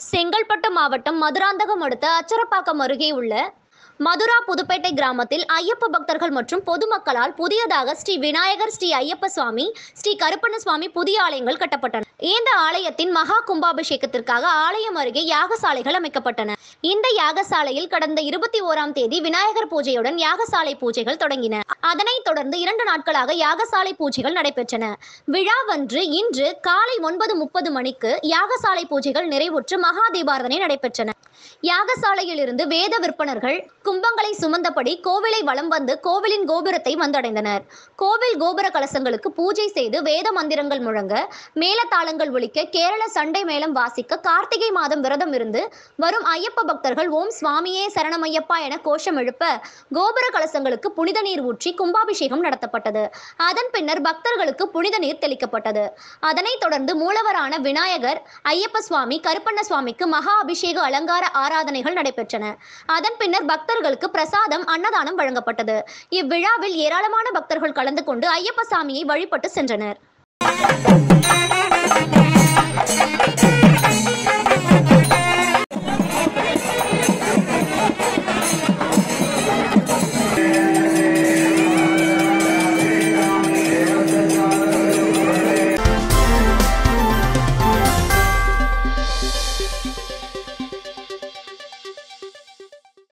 செங்கல்பட்டு மாவட்டம் மதுராந்தகம் அடுத்த அச்சரப்பாக்கம் அருகே உள்ள மதுரா புதுப்பேட்டை கிராமத்தில் ஐயப்ப பக்தர்கள் மற்றும் பொதுமக்களால் புதியதாக ஸ்ரீ விநாயகர் ஸ்ரீ ஐயப்ப சுவாமி ஸ்ரீ கருப்பண்ண சுவாமி புதிய ஆலயங்கள் கட்டப்பட்டன இந்த ஆலயத்தின் மகா கும்பாபிஷேகத்திற்காக ஆலயம் அருகே யாகசாலைகள் அமைக்கப்பட்டன இந்த யாகசாலையில் கடந்த இருபத்தி ஓராம் தேதி விநாயகர் பூஜையுடன் யாகசாலை பூஜைகள் தொடங்கின அதனைத் தொடர்ந்து இரண்டு நாட்களாக யாகசாலை பூஜைகள் நடைபெற்றன விழாவன்று இன்று காலை ஒன்பது முப்பது மணிக்கு யாகசாலை பூஜைகள் நிறைவுற்று மகா தீபாரதனை நடைபெற்றன யாகசாலையில் இருந்து வேத விற்பனர்கள் கும்பங்களை சுமந்தபடி கோவிலை வலம் வந்து கோவிலின் கோபுரத்தை வந்தடைந்தனர் கோவில் கோபுர கலசங்களுக்கு பூஜை செய்து வேத மந்திரங்கள் முழங்க மேளதாளங்கள் ஒலிக்க கேரள சண்டை மேளம் வாசிக்க கார்த்திகை மாதம் விரதம் இருந்து வரும் ஐயப்ப பக்தர்கள் ஓம் சுவாமியே சரணமையப்பா என கோஷம் எழுப்ப கோபுர கலசங்களுக்கு புனித நீர் ஊற்றி கும்பாபிஷேகம் நடத்தப்பட்டது அதன் பின்னர் பக்தர்களுக்கு புனித நீர் தெளிக்கப்பட்டது அதனைத் தொடர்ந்து மூலவரான விநாயகர் ஐயப்ப சுவாமி கருப்பண்ண சுவாமிக்கு மகா அபிஷேக அலங்கார ஆராதனைகள் நடைபெற்றன அதன் பின்னர் பக்தர்களுக்கு பிரசாதம் அன்னதானம் வழங்கப்பட்டது இவ்விழாவில் ஏராளமான பக்தர்கள் கலந்து கொண்டு ஐயப்ப சாமியை வழிபட்டு சென்றனர்